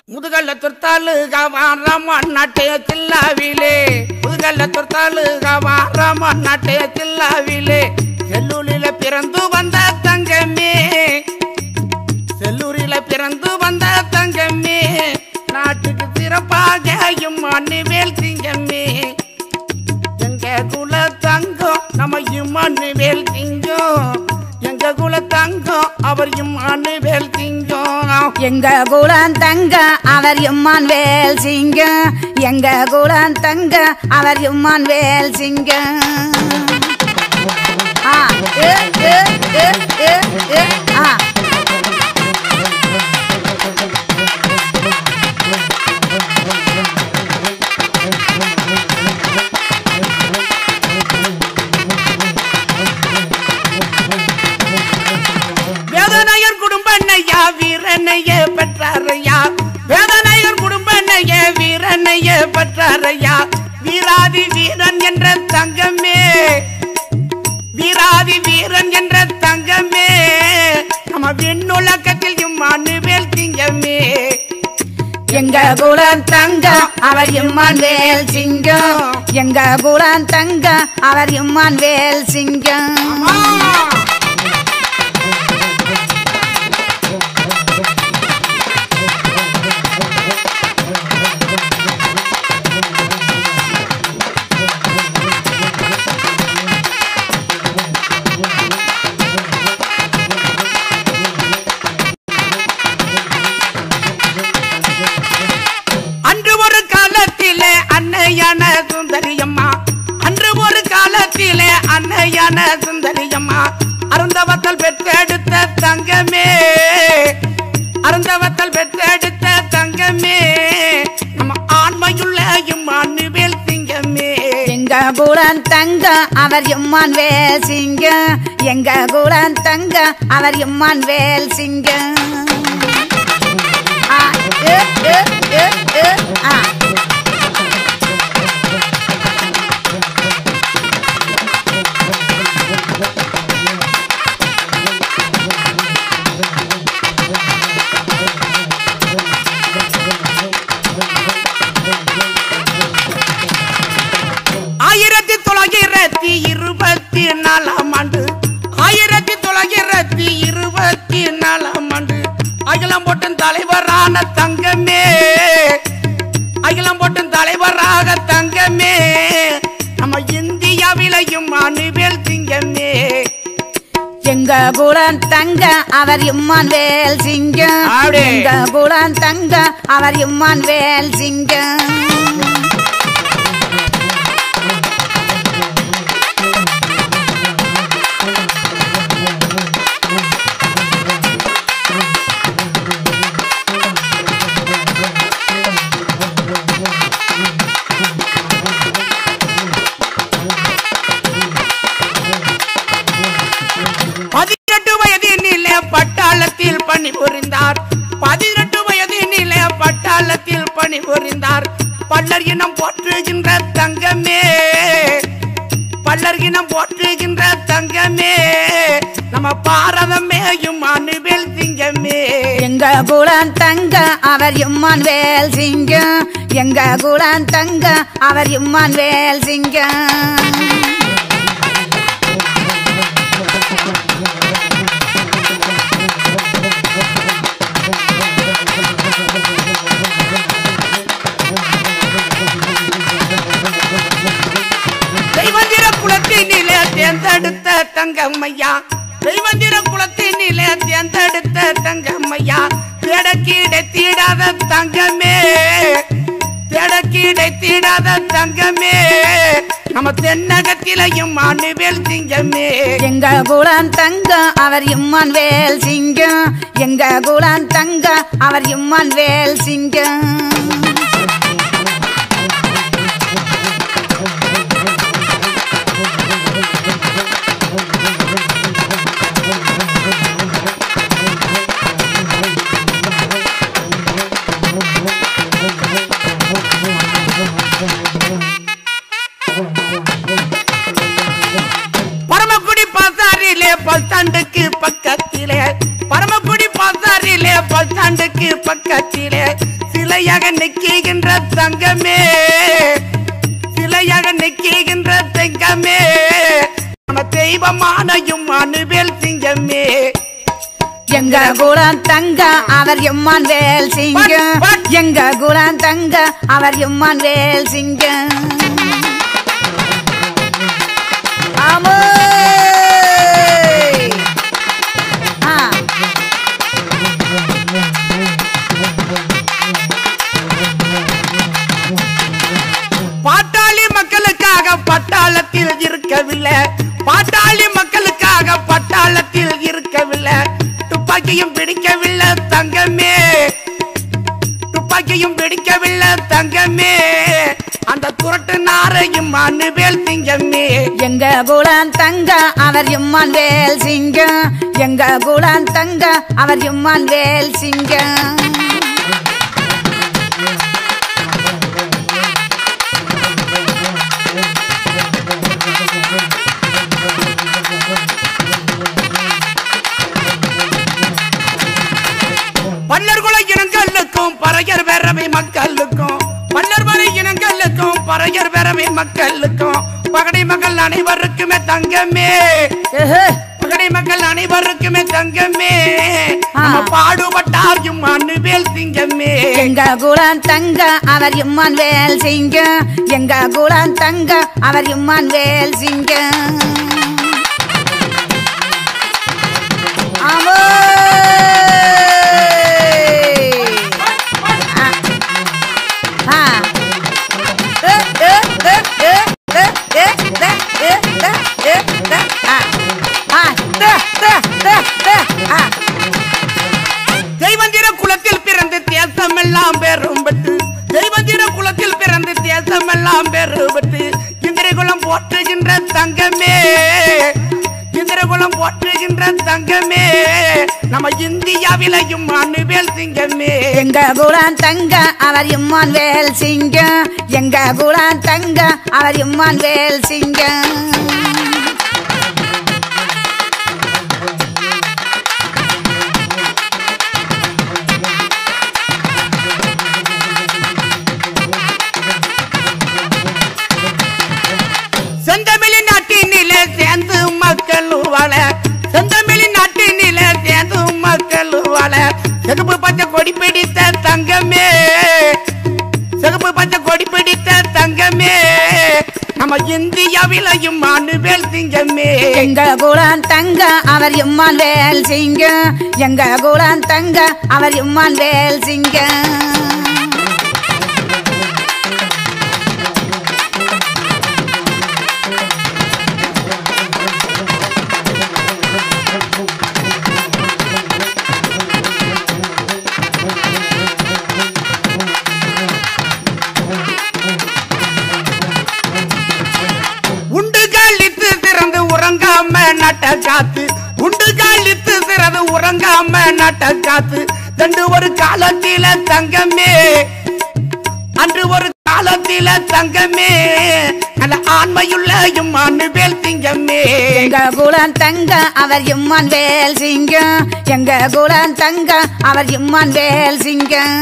முதுகல்ல துர்த்தாலு கவாரமன் நாட்டைய தில்லாவிலே முதுகல்ல துர்த்தாலு கவாரமன் நாட்டைய தில்லாவிலே செல்லூரில பிறந்து வந்த தங்கமே செல்லூரில பிறந்து வந்த தங்கமே நாட்டுக்கு சிறப்பாக இம்மண்ணுவேல் சிங்கமே எங்க குல தங்கம் நம்ம இம்மண்ணுவேல் சிங்கம் எங்க குல தங்கம் அவர் இம்மண்ணுவேல் சிங்கம் எங்க குலம் தங்க அவர் எம்மான் வேல் சிங்க எங்க குலம் தங்க அவர் எம்மான் வேல் சிங்க ஆ, ஏ, ஏ, ஏ, ஏ, ஏ, ஆ. வேதனையர் குடும்ப அண்ணையா வீரனைய பெற்றாரையா வேதனையர் குடும்ப அண்ணைய வீரனைய பெற்றாரையா வீராதி வீரன் என்ற தங்கமே வீராதி வீரன் என்ற தங்கமே நம்ம விண்ணுலகத்தில் இம்மானுவேல் திங்கமே எங்க குலம் தங்க அவர் எம்மான் வேல் சிங்கம் எங்க குலம் தங்க அவர் எம்மான் வேல் சிங்கம் அன்று ஒரு காலத்திலே அன்னையான சுந்தரியம்மா அன்று ஒரு காலத்திலே அன்னையான சுந்தரியம்மா அருந்தவத்தல் பெற்றெடுத்த தங்கமே அருந்தவத்தல் பெற்றெடுத்த தங்கமே நம்ம ஆண்மையுள்ள இம்மானுவேல் திங்கமே எங்க குலம் தங்க அவர் எம்மான் வேல் சிங்க எங்க குலம் தங்க அவர் எம்மான் வேல் சிங்க ஆ, ஏ, ஏ, ஏ, ஏ, ஆ. ஆயிரத்தி தொள்ளாயிரத்தி இருபத்தி நாலாம் ஆண்டு ஆயிரத்தி தொள்ளாயிரத்தி இருபத்தி நாலாம் ஆண்டு அகிலம் போட்டும் தலைவரான தங்கமே அகிலம் போட்டும் தலைவராக தங்கமே நம்ம இந்தியாவிலையும் அணுவேல் திங்கமே எங்க குலம் தங்க அவர் எம்மான் வேல் சிங்க அப்படி. எங்க குலம் தங்க அவர் எம்மான் வேல் சிங்க பதினெட்டு வயதினிலே பட்டாளத்தில் பணிபுரிந்தார் பதினெட்டு வயதினிலே பட்டாளத்தில் பணிபுரிந்தார் பல்லர் இனம் போற்றுகின்ற தங்கமே பல்லர் இனம் போற்றுகின்ற தங்கமே நம்ம பாரதமேயும் அணுவேல் திங்கமே எங்க குலம் தங்க அவர் எம்மான் வேல் சிங்க எங்க குலம் தங்க அவர் எம்மான் வேல் சிங்க தெய்வந்திர குலத்தினிலே தேர்ந்தெடுத்த தங்கம்மையா தெய்வந்திர குலத்தினிலே தேர்ந்தெடுத்த தங்கம்மையா தேடக்கீடை தீடாத தங்கமே தேடக்கீடை தீடாத தங்கமே நம்ம தென்னகத்திலையும் அணுவேல் திங்கமே எங்க குலம் தங்க அவர் எம்மான் வேல் சிங்க எங்க குலம் தங்க அவர் எம்மான் வேல் சிங்க பரமக்குடி பசாரிலே பல்தாண்டுக்கு பக்கத்திலே பரமக்குடி பசாரிலே பல்தாண்டுக்கு பக்கத்திலே சில சிலையாக நிற்கின்ற தங்கமே சிலையாக நிற்கின்ற தங்கமே நம்ம தெய்வமானையும் அணுவேல் சிங்கமே எங்க குலம் தங்க அவர் எம்மான் வேல் சிங்கம் எங்க குலம் தங்க அவர் எம்மான் வேல் சிங்கம் ஆமோ ஆ பாட்டாளி மக்களுக்காக பட்டாளத்தில் இருக்கவில்லை பாட்டாளி மக்களுக்காக பட்டாளத்தில் இருக்கவில்லை துப்பாக்கியும் பிடிக்கவில்லை தங்கமே துப்பாக்கியும் பிடிக்கவில்லை தங்கமே அந்த துரட்டு நாரையும் அணுவேல் திங்கமே எங்க குலம் தங்க அவர் எம்மான் வேல் சிங்கம் எங்க குலம் தங்க அவர் எம்மான் வேல் சிங்கம் பல்லர்குல இனங்களுக்கும் பறையர் பேரவை மக்களுக்கும் பல்லர் வரை இனங்களுக்கும் பறையர் பேரவை மக்களுக்கும் பகடை மக்கள் அனைவருக்குமே தங்கமே ஏஹே, பகடை மக்கள் அனைவருக்குமே தங்கமே ஆ. நம்ம பாடுபட்டார்யும் அணுவேல் சிங்கமே எங்க குலம் தங்க அவர் எம்மான் வேல் சிங்கம் எங்க குலம் தங்க அவர் எம்மான் வேல் சிங்கம் ஆமோ ஆ. ஆ. ஏ, ஏ, ஏ, ஏ, ஏ, ஏ, ஏ, ஏ, ஏ, ஏ, ஏ, ஆ. ஆ, தே, தே, தே, தே, ஆ. தெய்வந்திர குலத்தில் பிறந்து தேசமெல்லாம் பெரும்பட்டு தெய்வந்திர குலத்தில் பிறந்து தேசமெல்லாம் பெரும்பட்டு இந்திர குலம் போற்றுகின்ற தங்கமே இந்திர குலம் போற்றுகின்ற தங்கமே நம்ம இந்தியாவிலையும் அணுவேல் சிங்கமே எங்க குலம் தங்க அவர் இம்மான் வேல் சிங்கம் எங்க குலம் தங்க அவர் இம்மான் வேல் சிங்கம் செந்தமிழின் நாட்டினிலே சேர்ந்து மக்கள் வாழ செந்தமிழின் நாட்டினிலே சேர்ந்து மக்கள் வாழ செகுப்பு பச்சை கொடி பிடித்த தங்கமே செகுப்பு பச்சை கொடி பிடித்த தங்கமே நம்ம இந்தியாவிலையும் அணுவேல் சிங்கமே எங்க குலம் தங்க அவர் இம்மான் வேல் சிங்கம் எங்க குலம் தங்க அவர் இம்மான் வேல் சிங்கம் உண்டு காலித்து திறந்து உறங்காம நட்ட காத்து உண்டு காலித்து திறந்து உறங்காம நட்ட காத்து தண்டு ஒரு காலத்தில தங்கமே அன்று ஒரு காலத்தில தங்கமே நல்ல ஆண்மையுள்ள அணுவேல் திங்கமே எங்க குலம் தங்க அவர் இம்மான் வேல் சிங்கம் எங்க குலம் தங்க அவர் இம்மான் வேல் சிங்கம்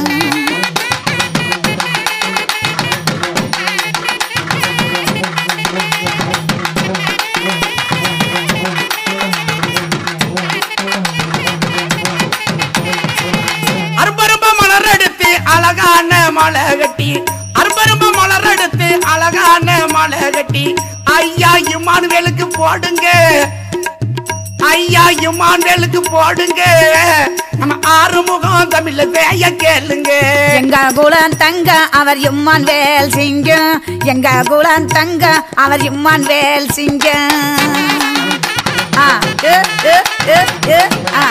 அரும்பரும்ப மலர் எடுத்து அழகான மலை கட்டி அரும்பரும்ப மலர் எடுத்து அழகான மலை கட்டி ஐயா இம்மானுவேலுக்கு போடுங்க ஐயா இம்மானுவேலுக்கு போடுங்க நம்ம ஆறுமுகம் தமிழ்ல வேய கேளுங்க எங்க குலம் தங்க அவர் இம்மான் வேல் சிங்கம் எங்க குலம் தங்க அவர் இம்மான் வேல் சிங்கம் ஆ, ஏ, ஏ, ஏ, ஏ, ஆ.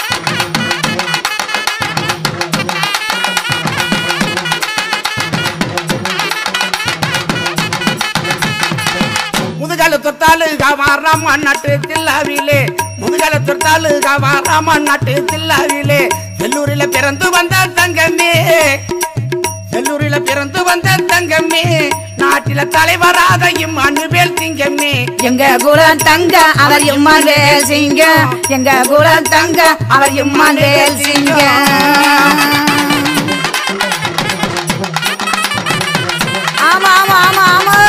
முதுகால தொத்தாலு காவாராம நாட்டு தில்லாவிலே முதுகால தொத்தாலு காவாராம நாட்டு தில்லாவிலே செல்லூரில பிறந்து வந்த தங்கமே செல்லூரில பிறந்து வந்த தங்கமே நாட்டில தலைவராக இம் அணுவேல் திங்கமே எங்க குலம் தங்க அவர் இம்மான் வேல் சிங்கம் எங்க குலம் தங்க அவர் இம்மான் வேல் சிங்கம் ஆமா ஆமா